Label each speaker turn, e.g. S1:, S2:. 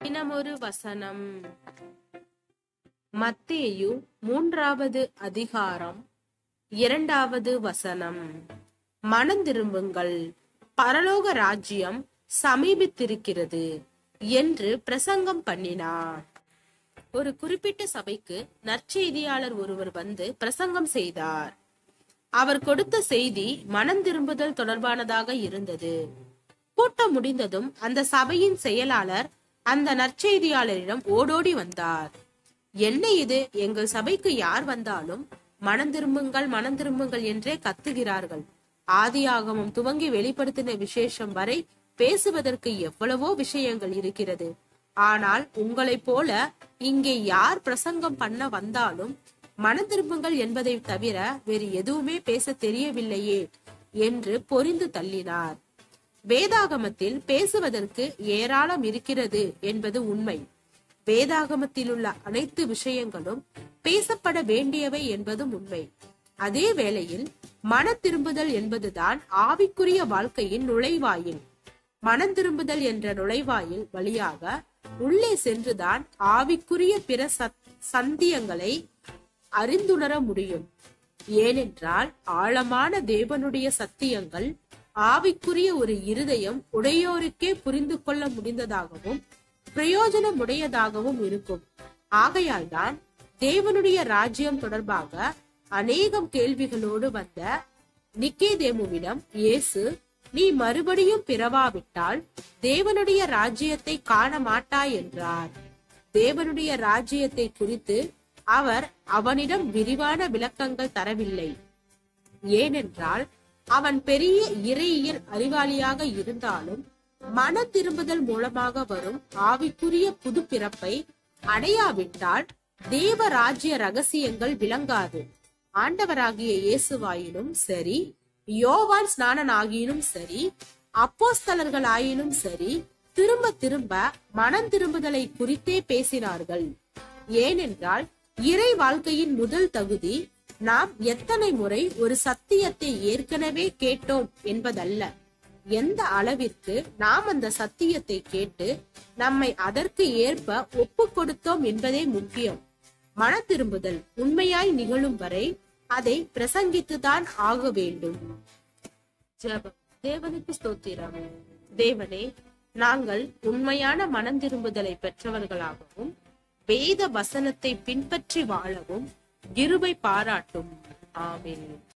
S1: தினமொரு வசனம் மத்தேயு மூன்றாவது அதிகாரம் இரண்டாவது வசனம் மனந்திரும்புங்கள் பரலோக ராஜ்யம் சமீபித்திருக்கிறது என்று பிரசங்கம் பண்ணினார் ஒரு குறிப்பிட்ட சபைக்கு நற்செய்தியாளர் ஒருவர் வந்து பிரசங்கம் செய்தார் அவர் கொடுத்த செய்தி மனம் திரும்புதல் தொடர்பானதாக இருந்தது கூட்டம் முடிந்ததும் அந்த சபையின் செயலாளர் அந்த நற்செய்தியாளரிடம் ஓடோடி வந்தார் என்ன இது எங்கள் சபைக்கு யார் வந்தாலும் மனம் திரும்புங்கள் மனம் திரும்புங்கள் என்றே கத்துகிறார்கள் ஆதியாகமம் துவங்கி வெளிப்படுத்தின விசேஷம் வரை பேசுவதற்கு எவ்வளவோ விஷயங்கள் இருக்கிறது ஆனால் உங்களைப் போல இங்கே யார் பிரசங்கம் பண்ண வந்தாலும் மனம் திரும்புங்கள் என்பதை தவிர வேறு எதுவுமே பேச தெரியவில்லையே என்று பொரிந்து தள்ளினார் வேதாகமத்தில் பேசுவதற்கு ஏராளம் இருக்கிறது என்பது உண்மை வேதாகமத்தில் உள்ள அனைத்து விஷயங்களும் பேசப்பட வேண்டியவை என்பதும் உண்மை அதே வேளையில் மன திரும்புதல் என்பதுதான் ஆவிக்குரிய வாழ்க்கையின் நுழைவாயில் மனம் திரும்புதல் என்ற நுழைவாயில் வழியாக உள்ளே சென்றுதான் ஆவிக்குரிய பிற சத்- சந்தியங்களை அறிந்துணர முடியும் ஏனென்றால் ஆழமான தேவனுடைய சத்தியங்கள் ஆவிக்குரிய ஒரு இருதயம் உடையோருக்கே புரிந்து கொள்ள முடிந்ததாகவும் பிரயோஜனமுடையதாகவும் இருக்கும் ஆகையால் தான் தேவனுடைய ராஜ்யம் தொடர்பாக அநேகம் கேள்விகளோடு வந்த நிக்கேதேமுவிடம் இயேசு நீ மறுபடியும் பிறவாவிட்டால் தேவனுடைய ராஜ்யத்தை காண மாட்டாய் என்றார் தேவனுடைய ராஜ்யத்தை குறித்து அவர் அவனிடம் விரிவான விளக்கங்கள் தரவில்லை ஏனென்றால் அவன் பெரிய இறையியல் அறிவாளியாக இருந்தாலும் மன திரும்புதல் மூலமாக வரும் ஆவிக்குரிய புது பிறப்பை அடையாவிட்டால் தேவ ராஜ்ய ரகசியங்கள் விளங்காது ஆண்டவராகிய இயேசுவாயினும் சரி யோவான் ஸ்நானனாகினும் சரி அப்போஸ்தலர்களாயினும் சரி திரும்ப திரும்ப மனம் திரும்புதலை குறித்தே பேசினார்கள் ஏனென்றால் இறை வாழ்க்கையின் முதல் தகுதி நாம் எத்தனை முறை ஒரு சத்தியத்தை ஏற்கனவே கேட்டோம் என்பதல்ல எந்த அளவிற்கு நாம் அந்த சத்தியத்தை கேட்டு நம்மை அதற்கு ஏற்ப ஒப்பு கொடுத்தோம் என்பதே முக்கியம் மன திரும்புதல் உண்மையாய் நிகழும் வரை அதை பிரசங்கித்துதான் ஆக வேண்டும் ஜெபம் தேவனுக்கு ஸ்தோத்திரம் தேவனே நாங்கள் உண்மையான மனம் திரும்புதலை பெற்றவர்களாகவும் வேத வசனத்தை பின்பற்றி வாழவும் கிருபை பாராட்டும் ஆமென்